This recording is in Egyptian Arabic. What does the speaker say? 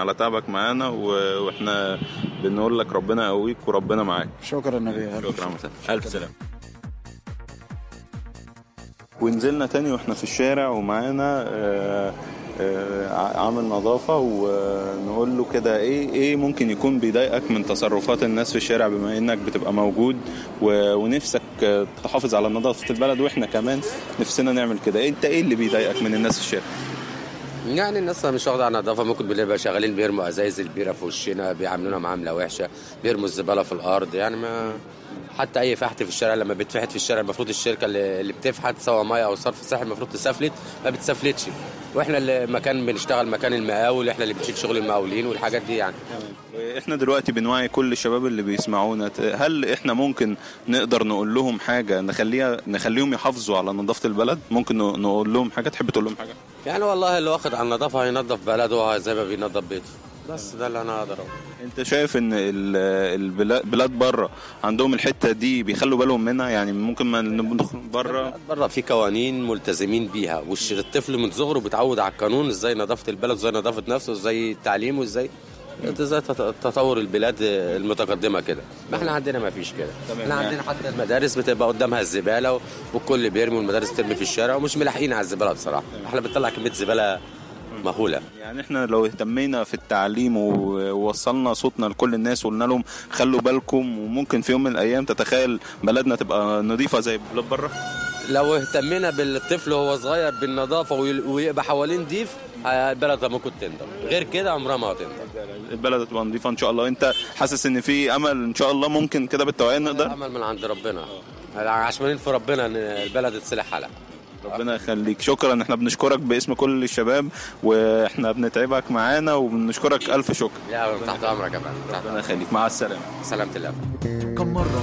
على تعبك معانا و- واحنا بنقول لك ربنا يقويك وربنا معاك شكرا نبي شكرا مثلا الف سلامه ونزلنا تاني واحنا في الشارع ومعانا آه، آه، عامل نظافة ونقول له كده ايه ايه ممكن يكون بيضايقك من تصرفات الناس في الشارع بما انك بتبقى موجود و- ونفسك آه، تحافظ على نظافة البلد واحنا كمان نفسنا نعمل كده انت ايه اللي بيضايقك من الناس في الشارع؟ يعني الناس مش واخده على النظافه ممكن بنبقى شغالين بيرموا ازايز البيره في وشنا بيعاملونا معامله وحشه بيرموا الزباله في الارض يعني ما حتى اي فحت في الشارع لما بتفحت في الشارع المفروض الشركه اللي اللي بتفحت سواء ميه او صرف صحي المفروض تسفلت ما بتسفلتش واحنا اللي مكان بنشتغل مكان المقاول احنا اللي بنشيل شغل المقاولين والحاجات دي يعني احنا دلوقتي بنوعي كل الشباب اللي بيسمعونا هل احنا ممكن نقدر نقول لهم حاجة نخليها نخليهم يحافظوا على نظافة البلد ممكن نقول لهم حاجة تحب تقول لهم حاجة يعني والله اللي واخد على النظافه هينظف بلده زي ما بينظف بيته بس ده اللي انا اقدر اقوله انت شايف ان ال- البلاد بلاد بره عندهم الحته دي بيخلوا بالهم منها يعني ممكن ما ندخل بره بره في قوانين ملتزمين بيها والطفل من صغره بيتعود على القانون ازاي نظافه البلد ازاي نظافه نفسه ازاي التعليم وازاي ازاي تط- تطور البلاد المتقدمه كده ما احنا عندنا ما فيش كده احنا يعني. عندنا حتى المدارس بتبقى قدامها الزباله والكل بيرمي والمدارس ترمي في الشارع ومش ملاحقين على الزباله بصراحه احنا بنطلع كميه زباله مهوله يعني احنا لو اهتمينا في التعليم و- ووصلنا صوتنا لكل الناس وقلنا لهم خلوا بالكم وممكن في يوم من الايام تتخيل بلدنا تبقى نظيفه زي بلاد بره لو اهتمينا بالطفل وهو صغير بالنظافه وي- ويبقى حوالين ضيف آه، البلد ممكن تنضف غير كده عمرها ما هتنضف البلد هتبقى نظيفه ان شاء الله انت حاسس ان في امل ان شاء الله ممكن كده بالتوعيه نقدر امل من عند ربنا عشمانين في ربنا ان البلد تصلح حالها ربنا يخليك شكرا احنا بنشكرك باسم كل الشباب واحنا بنتعبك معانا وبنشكرك الف شكر يا تحت امرك يا فندم تحت ربنا يخليك مع السلامه سلامة الله كم مرة